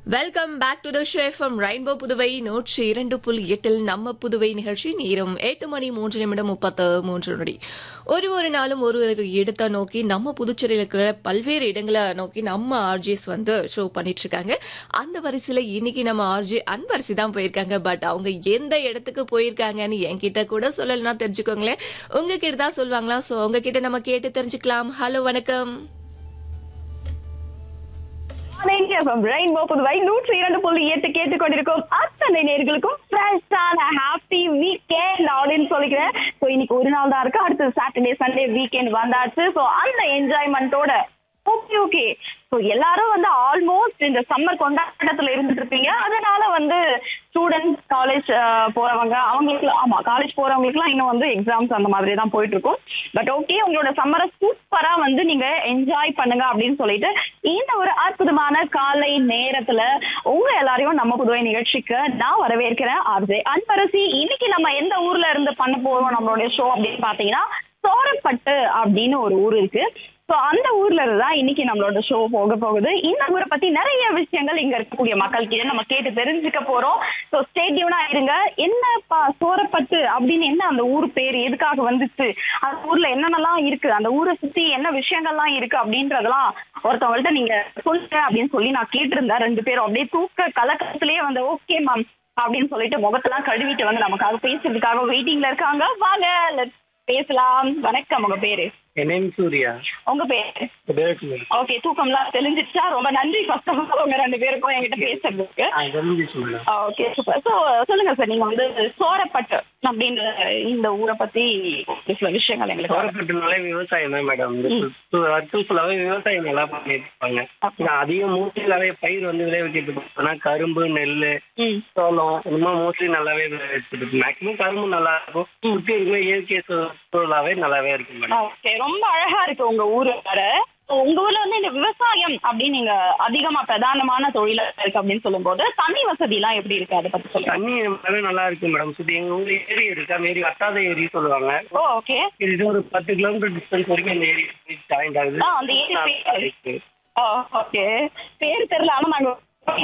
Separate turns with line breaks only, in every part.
Welcome back to the show FM rainbow Puduvai நூற்றி இரண்டு புள்ளி எட்டில் நம்ம புதுவை நிகழ்ச்சி நேரம் எட்டு மணி மூன்று நிமிடம் முப்பத்து மூன்று நொடி ஒரு ஒரு நாளும் ஒரு ஒரு இடத்தை நோக்கி நம்ம புதுச்சேரியில் இருக்கிற பல்வேறு இடங்களை நோக்கி நம்ம ஆர்ஜிஎஸ் வந்து ஷோ பண்ணிட்டு இருக்காங்க அந்த வரிசையில இன்னைக்கு நம்ம ஆர்ஜி அன்பரசி தான் போயிருக்காங்க பட் அவங்க எந்த இடத்துக்கு போயிருக்காங்கன்னு என்கிட்ட கூட சொல்லலைன்னா தெரிஞ்சுக்கோங்களேன் உங்ககிட்ட தான் சொல்லுவாங்களா சோ உங்ககிட்ட நம்ம கேட்டு தெரிஞ்சுக்கலாம் ஹலோ வணக்கம்
ரெயின்போ புதுவை நூற்றி இரண்டு புள்ளி எட்டு கேட்டுக்கொண்டிருக்கும் அத்தனை நேர்களுக்கும் ஃப்ரெஷ்ஷான ஹாப்பி வீக்கெண்ட் அப்படின்னு சொல்லிக்கிறேன் ஸோ இன்னைக்கு ஒரு நாள் தான் இருக்கு அடுத்து சாட்டர்டே சண்டே வீக்கெண்ட் வந்தாச்சு ஸோ அந்த என்ஜாய்மெண்ட்டோட ஓகே ஓகே ஸோ எல்லாரும் வந்து ஆல்மோஸ்ட் இந்த சம்மர் கொண்டாட்டத்துல இருந்துட்டு இருப்பீங்க அதனால வந்து ஸ்டூடெண்ட்ஸ் காலேஜ் போறவங்க அவங்களுக்கு ஆமா காலேஜ் போறவங்களுக்குலாம் இன்னும் வந்து எக்ஸாம்ஸ் அந்த மாதிரி தான் போயிட்டு இருக்கும் பட் ஓகே உங்களோட சம்மரை சூப்பரா வந்து நீங்க என்ஜாய் பண்ணுங்க அப்படின்னு சொல்லிட்டு இந்த ஒரு அற்புதமான காலை நேரத்துல உங்க எல்லாரையும் நம்ம புதுவை நிகழ்ச்சிக்கு நான் வரவேற்கிறேன் ஆர்ஜே அன்பரசி இன்னைக்கு நம்ம எந்த ஊர்ல இருந்து பண்ண போறோம் நம்மளுடைய ஷோ அப்படின்னு பாத்தீங்கன்னா சோரப்பட்டு அப்படின்னு ஒரு ஊர் இருக்கு ஸோ அந்த ஊர்ல இருந்து தான் இன்னைக்கு நம்மளோட ஷோ போக போகுது இந்த ஊரை பத்தி நிறைய விஷயங்கள் இங்க இருக்கக்கூடிய மக்கள் கிட்ட நம்ம கேட்டு தெரிஞ்சுக்க போறோம் ஸோ ஸ்டேடியூனா இருங்க என்னப்பா சோரப்பட்டு அப்படின்னு என்ன அந்த ஊர் பேர் எதுக்காக வந்துச்சு அந்த ஊர்ல என்னென்னலாம் இருக்கு அந்த ஊரை சுத்தி என்ன விஷயங்கள்லாம் இருக்கு அப்படின்றதெல்லாம் ஒருத்தவங்கள்ட்ட நீங்க சொல்லுங்க அப்படின்னு சொல்லி நான் கேட்டிருந்தேன் ரெண்டு பேரும் அப்படியே தூக்க கலக்கத்திலேயே வந்து ஓகே மேம் அப்படின்னு சொல்லிட்டு முகத்தெல்லாம் கழுவிட்டு வந்து நமக்காக பேசுறதுக்காக வெயிட்டிங்ல இருக்காங்க வாங்க let's பேசலாம் வணக்கம் உங்க பேரு
என் நேம் சூர்யா
உங்க பேரு
தேவகுமார்
ஓகே தூக்கம்லாம் தெளிஞ்சிச்சா ரொம்ப நன்றி ஃபர்ஸ்ட் ஆஃப் ஆல் உங்க ரெண்டு பேருக்கும் என்கிட்ட பேசுறதுக்கு
தெரிஞ்சு சொல்லுங்க
ஓகே சூப்பர் ஸோ சொல்லுங்க சார் நீங்க வந்து சோரப்பட்டு அப்படின்ற இந்த ஊரை பத்தி ஒரு சில விஷயங்கள் எங்களுக்கு வரும்.
சோரப்பட்டுனாலே விவசாயம் தான் மேடம் வருஷம் ஃபுல்லாவே விவசாயம் நல்லா பண்ணிட்டு இருப்பாங்க
அப்படியா?
அதிகம் மோஸ்ட்லி பயிர் வந்து விளைவிச்சிட்டு இருப்பாங்க கரும்பு நெல்
ம்
சோளம் இந்த மாதிரி மோஸ்ட்லி நல்லாவே விளைவிச்சிட்டு இருக்கும் மேக்ஸிமம் கரும்பு நல்லா இருக்கும் சுற்றி இருக்குமே இயற்கை சூ- சூழலாவே நல்லாவே இருக்கும் மேடம்
ஓகே ரொம்ப அழகா இருக்கு உங்க ஊரு வேற So, உங்க ஊர்ல வந்து இந்த விவசாயம் அப்படின்னு நீங்க அதிகமா பிரதானமான தொழிலா இருக்கு அப்படின்னு சொல்லும்போது தண்ணி வசதி எல்லாம் எப்படி இருக்கு அதை பத்தி சொல்லுங்க
தண்ணி நல்லாவே நல்லா இருக்கும் மேடம் சுற்றி எங்க ஊர்ல ஏரி இருக்கு அந்த ஏரி வட்டாத ஏரி சொல்லுவாங்க
ஓ ஓகே
இது ஒரு பத்து கிலோமீட்டர் டிஸ்டன்ஸ் வரைக்கும் அந்த ஏரி ஜாயிண்ட் ஆகுது
ஆ, அந்த ஏரி
நல்லா இருக்கு.
ஓ ஓகே பேர் தெரியல ஆனா நாங்க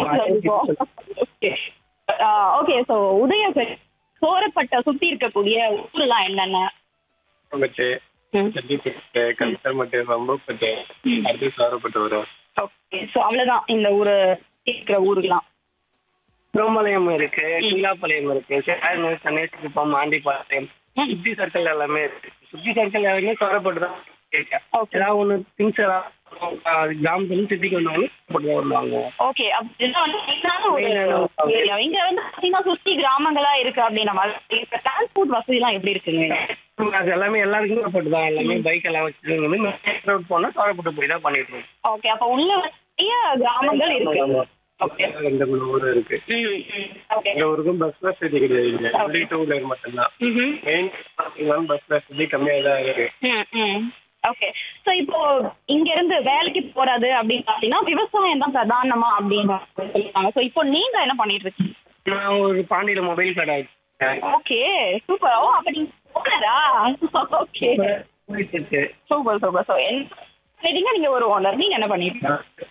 ஓகே ஓகே ஸோ உதய சோரப்பட்ட சுத்தி இருக்கக்கூடிய ஊர்லாம் என்னென்ன
பட்டு ஜல்லிப்பட்டு கல்சர்மட்டு ரம்பப்பட்டு அடுத்து சாரப்பட்டு வரும்
ஓகே ஸோ அவ்வளவுதான் இந்த ஊரு இருக்கிற ஊருலாம்
திருமலையம் இருக்கு கீழாப்பாளையம் இருக்கு சேரனூர் சன்னேசிக்குப்பம் ஆண்டிப்பாளையம் சுத்தி சர்க்கிள் எல்லாமே இருக்கு சுத்தி சர்க்கிள் எல்லாமே சாரப்பட்டு தான் இருக்கேன்
Okay.
ஏதாவது ஒன்று திங்ஸ் ஏதாவது கிராமத்துல சிட்டிக்கு வந்தாலும் போட்டு தான் வருவாங்க
ஓகே அப்படின்னா வந்து மெயினான ஒரு ஏரியா இங்க வந்து பாத்தீங்கன்னா சுத்தி கிராமங்களா இருக்கு அப்படின்ற மாதிரி இப்ப டிரான்ஸ்போர்ட் வசதி எல்லாம் எப்படி இருக்குங்க
அது எல்லாமே எல்லாருக்குமே போட்டு தான் எல்லாமே பைக் எல்லாம் வச்சுருந்து ரோட் போனா சாரப்பட்டு போய் தான் பண்ணிட்டு இருக்கோம்
ஓகே அப்ப உள்ள நிறைய கிராமங்கள் இருக்கு ஓகே
ரெண்டு மூணு ஊர் இருக்கு
ஓகே
இந்த ஊருக்கும் பஸ் வசதி கிடையாது இங்க ஒன்லி டூ வீலர் மட்டும்தான் மெயின் பஸ் வசதி கம்மியாக தான் இருக்கு
ஓகே சோ இப்போ இங்க இருந்து வேலைக்கு போறது அப்படின்னு பாத்தீங்கன்னா விவசாயம் தான் பிரதானமா அப்படின்னு சொல்லிருக்காங்க சோ இப்போ நீங்க என்ன பண்ணிட்டு இருக்கீங்க
நான் ஒரு பாண்டியில மொபைல் கடை வச்சிருக்கேன்
ஓகே சூப்பர் ஓ அப்ப நீங்க ஓனரா ஓகே
போயிட்டு இருக்கு
சூப்பர் சூப்பர் சோ என்ன நீங்க ஒரு ஓனர் நீங்க என்ன பண்ணிட்டு இருக்கீங்க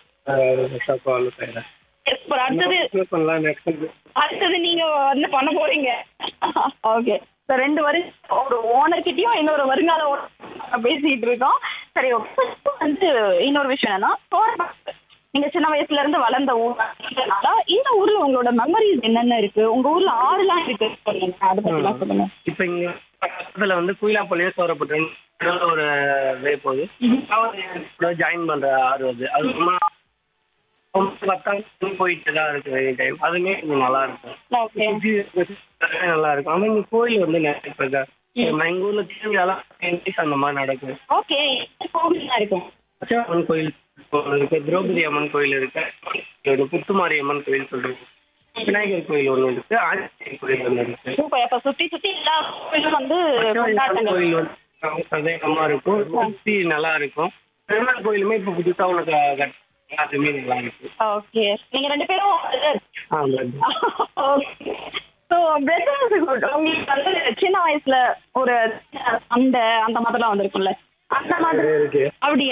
Yes, sir. அடுத்தது அடுத்தது நீங்க வந்து பண்ண போறீங்க ஓகே சார் ரெண்டு வருஷம் ஒரு ஓனர் கிட்டயும் இன்னொரு வருங்கால owner பேசிட்டு இருக்கோம் சரி ஓகே வந்து இன்னொரு விஷயம் என்னன்னா சோழப்பட்டு. நீங்க சின்ன வயசுல இருந்து வளர்ந்த ஊர் அப்படின்றதுனால இந்த ஊர்ல உங்களோட மெமரிஸ் என்னென்ன இருக்கு உங்க ஊர்ல ஆறுலாம் இருக்கு சொல்லுங்க அதை பத்திலாம் சொல்லுங்க
இப்ப இங்க பக்கத்துல வந்து குயிலாப்பள்ளியும் சோரப்பட்டு ஒரு வே போகுது ஜாயின் பண்ற ஆறு அது அது சும்மா பத்தாம் போயிட்டு தான் இருக்கு எனி டைம் அதுமே கொஞ்சம் நல்லா இருக்கும்
ஓகே
சுத்தி நல்லா இருக்கும் ஆனா இங்க கோயில் வந்து நிறைய இப்ப இருக்கா. நான் எங்க ஊர்ல திருவிழாலாம் அந்த மாதிரி நடக்கும்
ஓகே கோவில்லாம் இருக்கும்
அம்மன் கோயில் ஒண்ணு இருக்கு திரௌபதி அம்மன் கோயில் இருக்கு ஒரு புத்துமாரி அம்மன் கோயில் சொல்றோம் விநாயகர் கோயில் ஒண்ணு இருக்கு ஆஞ்சநேயர் கோயில் ஒண்ணு இருக்கு
சூப்பர் அப்ப சுத்தி சுத்தி எல்லா கோவிலும் வந்து கொண்டாட்டங்கள்
கோயில் வந்து சதேகமா இருக்கும் சுத்தி நல்லா இருக்கும் பெருமாள் கோயிலுமே இப்ப புதுசா உனக்கு கட்- அதுவுமே நல்லா இருக்கு
ஓகே நீங்க ரெண்டு பேரும்
ஆ, blood.
ஓகே ஸோ பிரதர்ஸ் உங்களுக்கு வந்து சின்ன வயசுல ஒரு சண்டை அந்த மாதிரிலாம் வந்திருக்கும்ல அந்த மாதிரி
இருக்கு
அப்படி